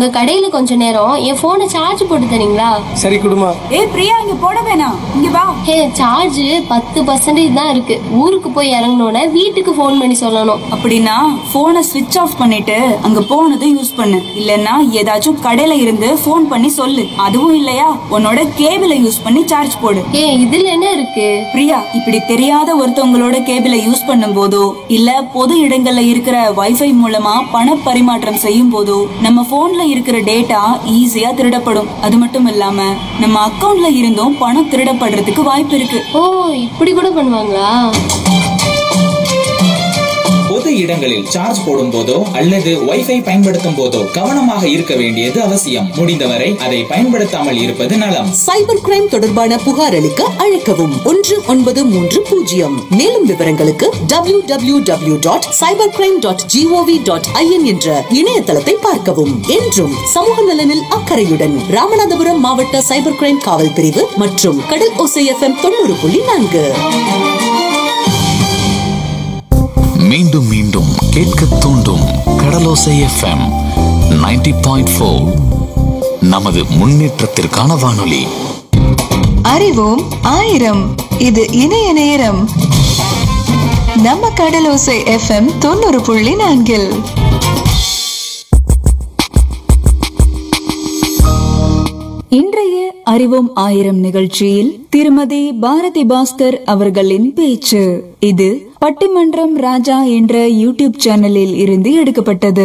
உங்க கடையில கொஞ்ச நேரம் என் போனை சார்ஜ் போட்டு தரீங்களா சரி குடுமா ஏய் பிரியா இங்க போட வேணாம் இங்க வா ஹே சார்ஜ் பத்து பர்சன்டேஜ் தான் இருக்கு ஊருக்கு போய் இறங்கினோட வீட்டுக்கு ஃபோன் பண்ணி சொல்லணும் அப்படின்னா போனை ஸ்விட்ச் ஆஃப் பண்ணிட்டு அங்க போனதும் யூஸ் பண்ணு இல்லனா ஏதாச்சும் கடையில இருந்து ஃபோன் பண்ணி சொல்லு அதுவும் இல்லையா உன்னோட கேபிளை யூஸ் பண்ணி சார்ஜ் போடு ஏ இதுல என்ன இருக்கு பிரியா இப்படி தெரியாத ஒருத்தவங்களோட கேபிளை யூஸ் பண்ணும் போதோ இல்ல பொது இடங்கள்ல இருக்கிற வைஃபை மூலமா பண பரிமாற்றம் செய்யும் போதோ நம்ம போன்ல இருக்கிற டேட்டா ஈஸியா திருடப்படும் அது மட்டும் இல்லாம நம்ம அக்கவுண்ட்ல இருந்தும் பணம் திருடப்படுறதுக்கு வாய்ப்பு இருக்கு ஓ இப்படி கூட பண்ணுவாங்களா பொது இடங்களில் சார்ஜ் போடும் போதோ அல்லது வைஃபை பயன்படுத்தும் போதோ கவனமாக இருக்க வேண்டியது அவசியம் முடிந்தவரை அதை பயன்படுத்தாமல் இருப்பது நலம் சைபர் கிரைம் தொடர்பான புகார் அளிக்க அழைக்கவும் ஒன்று ஒன்பது மூன்று பூஜ்ஜியம் மேலும் விவரங்களுக்கு W W W dot cyber crime dot G O V dot I N என்ற இணையதளத்தை பார்க்கவும் என்றும் சமூக நலனில் அக்கறையுடன் ராமநாதபுரம் மாவட்ட சைபர் கிரைம் காவல் பிரிவு மற்றும் கடல் ஓசை எஃப்எம் தொண்ணூறு புள்ளி நான்கு மீண்டும் மீண்டும் கேட்க தூண்டும் கடலோசை எஃப்எம் 90.4 பாயிண்ட் நமது முன்னேற்றத்திற்கான வானொலி அறிவோம் ஆயிரம் இது இணைய நேரம் நம்ம கடலோசை எஃப்எம் தொண்ணூறு புள்ளி நான்கில் இன்றைய அறிவோம் ஆயிரம் நிகழ்ச்சியில் திருமதி பாரதி பாஸ்கர் அவர்களின் பேச்சு இது பட்டிமன்றம் ராஜா என்ற யூடியூப் சேனலில் இருந்து எடுக்கப்பட்டது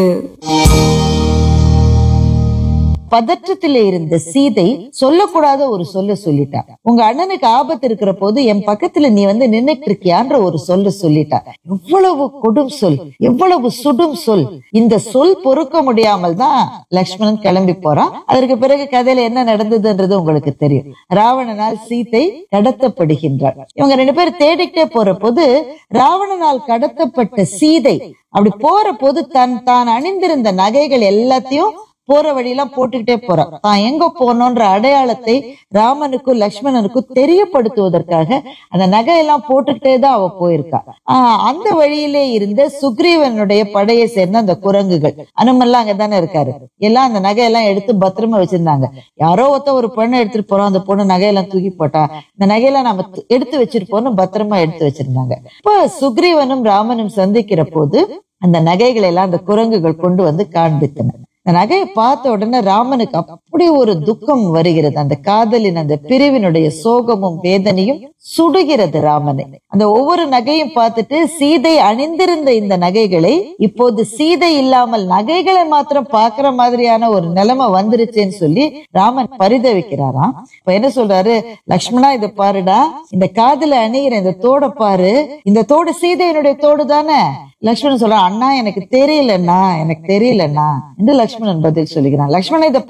பதற்றத்திலே இருந்த சீதை சொல்லக்கூடாத ஒரு சொல்ல சொல்லிட்டா உங்க அண்ணனுக்கு ஆபத்து இருக்கிற போது என் பக்கத்துல நீ வந்து நின்னுட்டு இருக்கியான்ற ஒரு சொல்ல சொல்லிட்டா எவ்வளவு கொடும் சொல் எவ்வளவு சுடும் சொல் இந்த சொல் பொறுக்க முடியாமல் தான் லக்ஷ்மணன் கிளம்பி போறான் அதற்கு பிறகு கதையில என்ன நடந்ததுன்றது உங்களுக்கு தெரியும் ராவணனால் சீதை கடத்தப்படுகின்றாள் இவங்க ரெண்டு பேரும் தேடிக்கிட்டே போற போது ராவணனால் கடத்தப்பட்ட சீதை அப்படி போற போது தன் தான் அணிந்திருந்த நகைகள் எல்லாத்தையும் போற வழியெல்லாம் போட்டுக்கிட்டே போறான் தான் எங்க போனோன்ற அடையாளத்தை ராமனுக்கும் லக்ஷ்மணனுக்கும் தெரியப்படுத்துவதற்காக அந்த நகையெல்லாம் போட்டுக்கிட்டே தான் அவ போயிருக்கா ஆஹ் அந்த வழியிலே இருந்த சுக்ரீவனுடைய படையை சேர்ந்த அந்த குரங்குகள் அனுமெல்லாம் அங்கதானே இருக்காரு எல்லாம் அந்த நகையெல்லாம் எடுத்து பத்திரமா வச்சிருந்தாங்க யாரோ ஒருத்த ஒரு பொண்ணை எடுத்துட்டு போறோம் அந்த பொண்ணு நகையெல்லாம் தூக்கி போட்டா இந்த நகையெல்லாம் நம்ம து- எடுத்து வச்சிருப்போம்னு பத்திரமா எடுத்து வச்சிருந்தாங்க இப்ப சுக்ரீவனும் ராமனும் சந்திக்கிற போது அந்த நகைகளை எல்லாம் அந்த குரங்குகள் கொண்டு வந்து காண்பித்தன அந்த நகையை பார்த்த உடனே ராமனுக்கு அப்படி ஒரு துக்கம் வருகிறது அந்த காதலின் அந்த பிரிவினுடைய சோகமும் வேதனையும் சுடுகிறது ராமனை அந்த ஒவ்வொரு நகையும் பார்த்துட்டு சீதை அணிந்திருந்த இந்த நகைகளை இப்போது சீதை இல்லாமல் நகைகளை மாத்திரம் பார்க்கிற மாதிரியான ஒரு நிலைமை வந்துருச்சேன்னு சொல்லி ராமன் பரிதவிக்கிறாராம் இப்ப என்ன சொல்றாரு லக்ஷ்மணா இதை பாருடா இந்த காதுல அணிகிற இந்த தோட பாரு இந்த தோடு சீதையினுடைய தோடு தானே லக்ஷ்மணன் சொல்றான் அண்ணா எனக்கு தெரியலண்ணா எனக்கு தெரியலண்ணா என்று லக்ஷ்மணன் பதில் சொல்லுகிறான் லக்ஷ்மணன் இதை